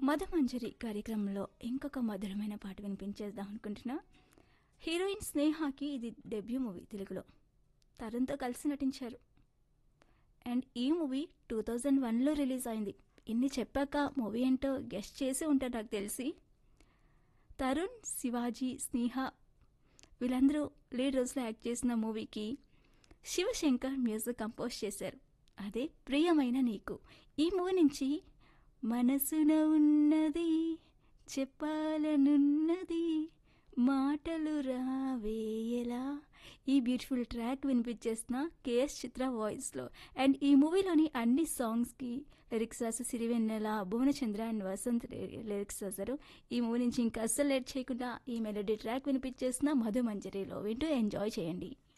మధుమంజరి కార్యక్రమంలో ఇంకొక మధురమైన పాట వినిపించేద్దాం అనుకుంటున్నా హీరోయిన్ స్నేహాకి ఇది డెబ్యూ మూవీ తెలుగులో తరుణ్తో కలిసి నటించారు అండ్ ఈ మూవీ టూ థౌజండ్ వన్లో రిలీజ్ అయింది ఇన్ని చెప్పాక మూవీ ఏంటో గెస్ట్ చేసి ఉంటారు నాకు తెలిసి తరుణ్ శివాజీ స్నేహ వీళ్ళందరూ లీడ్ రోల్స్లో యాక్ట్ చేసిన మూవీకి శివశంకర్ మ్యూజిక్ కంపోజ్ చేశారు అదే ప్రియమైన నీకు ఈ మూవీ నుంచి మనసున ఉన్నది చెప్పాలనున్నది మాటలు రావేయలా ఈ బ్యూటిఫుల్ ట్రాక్ వినిపించేసిన కేఎస్ చిత్ర వాయిస్లో అండ్ ఈ మూవీలోని అన్ని సాంగ్స్కి లిరిక్స్ రాసి సిరివెన్నెల భువనచంద్ర అండ్ వసంత్ లిరిక్స్ రాశారు ఈ మూవీ నుంచి ఇంకా అస్సలు లేట్ చేయకుండా ఈ మెలడీ ట్రాక్ వినిపించేసిన మధు మంజరిలో వింటూ ఎంజాయ్ చేయండి